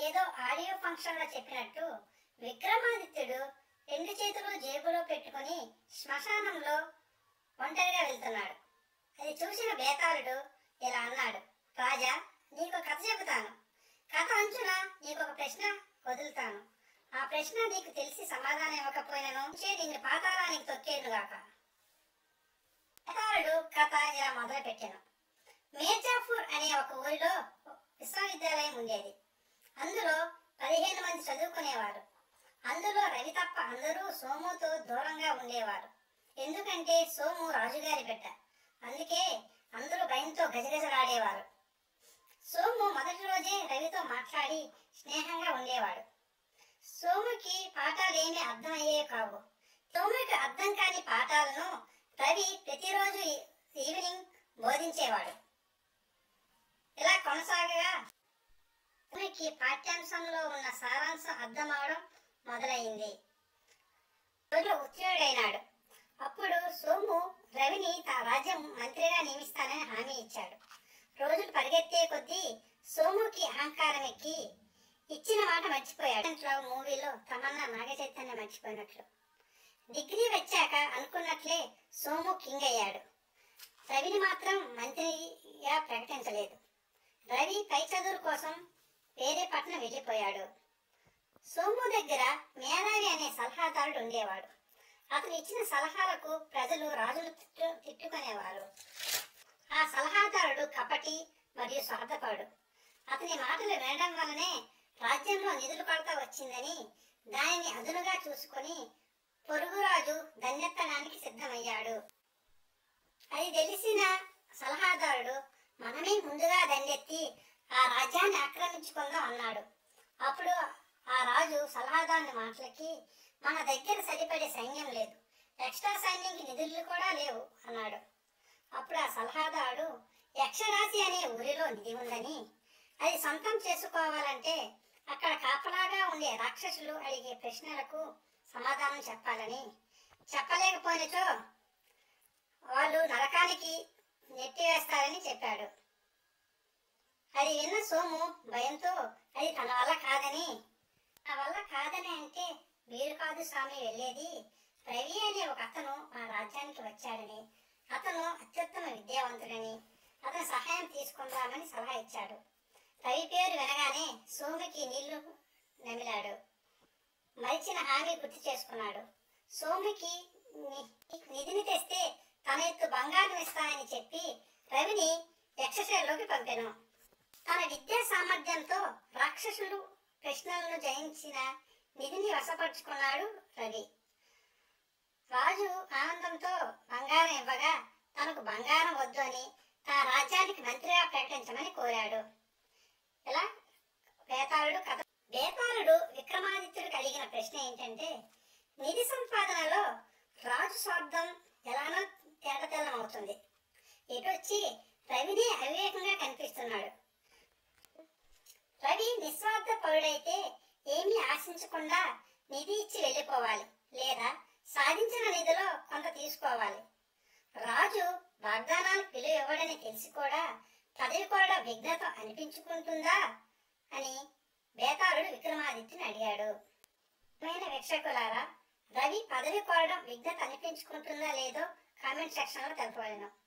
ఏదో audio function లో చెప్పినట్టు విక్రమాదిత్యుడు రెండు చేతులు జేబులో పెట్టుకుని శ్మశానంలో ఒంటరిగా వెళ్తున్నాడు అది చూసిన బేతాళుడు ఇలా అన్నాడు రాజా నీకు కథ చెబుతాను కథ అంచున నీకు ఒక ప్రశ్న వదులుతాను ఆ ప్రశ్న నీకు తెలిసి సమాధానం ఇవ్వకపోయినను చే నిన్ను పాతాళానికి తొక్కేనుగాక బేతాళుడు కథ ఇలా మొదలు పెట్టాను మీర్జాపూర్ అనే ఒక ఊరిలో విశ్వవిద్యాలయం ఉండేది అందులో పదిహేను మంది చదువుకునేవారు అందులో రవి తప్ప అందరూ సోముతో దూరంగా ఉండేవారు ఎందుకంటే సోము రాజుగారి బిడ్డ అందుకే అందరూ భయంతో గజగజలాడేవారు సోము మొదటి రోజే రవితో మాట్లాడి స్నేహంగా ఉండేవాడు సోముకి పాఠాలేమీ అర్థమయ్యే కావు సోముకి అర్థం కాని పాఠాలను రవి ప్రతిరోజు ఈ- ఈవినింగ్ బోధించేవాడు ఇలా కొనసాగగా సోముకి పాఠ్యాంశంలో ఉన్న సారాంశం అర్థమవడం మొదలైంది రోజు ఉత్తీర్ణుడైనాడు అప్పుడు సోము రవిని తన రాజ్యం మంత్రిగా నియమిస్తానని హామీ ఇచ్చాడు రోజులు పరిగెత్తే కొద్దీ సోముకి అహంకారం ఎక్కి ఇచ్చిన మాట మర్చిపోయాడు ఇంట్లో మూవీలో తమన్నా నాగ చైతన్య మర్చిపోయినట్లు డిగ్రీ వచ్చాక అనుకున్నట్లే సోము కింగ్ అయ్యాడు రవిని మాత్రం మంత్రిగా ప్రకటించలేదు రవి పై చదువుల కోసం వేరే పట్టణం వెళ్ళిపోయాడు సోము దగ్గర మేధావి అనే సలహాదారుడు ఉండేవాడు అతను ఇచ్చిన సలహాలకు ప్రజలు రాజులు తిట్టు తిట్టుకునేవారు ఆ సలహాదారుడు కపటి మరియు స్వార్థపరుడు అతని మాటలు వినడం వల్లనే రాజ్యంలో నిధులు కొరత వచ్చిందని దానిని అదునుగా చూసుకొని పొరుగురాజు దండెత్తడానికి సిద్ధమయ్యాడు అది తెలిసిన సలహాదారుడు మనమే ముందుగా దండెత్తి ఆ రాజ్యాన్ని ఆక్రమించుకుందాం అన్నాడు అప్పుడు ఆ రాజు సలహాదారుని మాటలకి మన దగ్గర సరిపడే సైన్యం లేదు ఎక్స్ట్రా సైన్యంకి నిధులు కూడా లేవు అన్నాడు అప్పుడు ఆ సలహాదారుడు యక్షరాశి అనే ఊరిలో నిధి ఉందని అది సొంతం చేసుకోవాలంటే అక్కడ కాపలాగా ఉండే రాక్షసులు అడిగే ప్రశ్నలకు సమాధానం చెప్పాలని చెప్పలేకపోయినచో వాళ్ళు నరకానికి నెట్టివేస్తారని చెప్పాడు అది విన్న సోము భయంతో అది తన వల్ల కాదని నా వల్ల కాదని అంటే మీరు కాదు స్వామి వెళ్ళేది రవి అనే ఒక అతను మా రాజ్యానికి వచ్చాడని అతను అత్యుత్తమ విద్యావంతుడని అతని సహాయం తీసుకుందామని సలహా ఇచ్చాడు రవి పేరు వినగానే సోముకి నీళ్లు నమిలాడు మరిచిన హామీ గుర్తు చేసుకున్నాడు సోముకి ని- నిధిని తెస్తే తన ఎత్తు బంగారం ఇస్తానని చెప్పి రవిని యక్షశైలోకి పంపెను తన విద్యా సామర్థ్యంతో రాక్షసులు ప్రశ్నలను జయించిన నిధిని వశపరుచుకున్నాడు రవి రాజు ఆనందంతో బంగారం ఇవ్వగా తనకు బంగారం వద్దు అని తన రాజ్యానికి మంత్రిగా ప్రకటించమని కోరాడు ఇలా బేతాళుడు కథ బేతాళుడు విక్రమాదిత్యుడికి అడిగిన ప్రశ్న ఏంటంటే నిధి సంపాదనలో రాజు స్వార్థం ఎలానో తేటతెల్లం అవుతుంది ఇటొచ్చి రవిని అవివేకంగా కనిపిస్తున్నాడు రవి నిస్వార్థ పరుడైతే ఏమీ ఆశించకుండా నిధి ఇచ్చి వెళ్ళిపోవాలి లేదా సాధించిన నిధిలో కొంత తీసుకోవాలి రాజు వాగ్దానాలకు విలువ ఇవ్వడని తెలిసి కూడా పదవి కూడా విఘ్నత అనిపించుకుంటుందా అని బేతాళుడు విక్రమాదిత్యుని అడిగాడు ప్రియమైన వీక్షకులారా రవి పదవి కోరడం విఘ్నత అనిపించుకుంటుందా లేదో కామెంట్ సెక్షన్లో తెలపవలను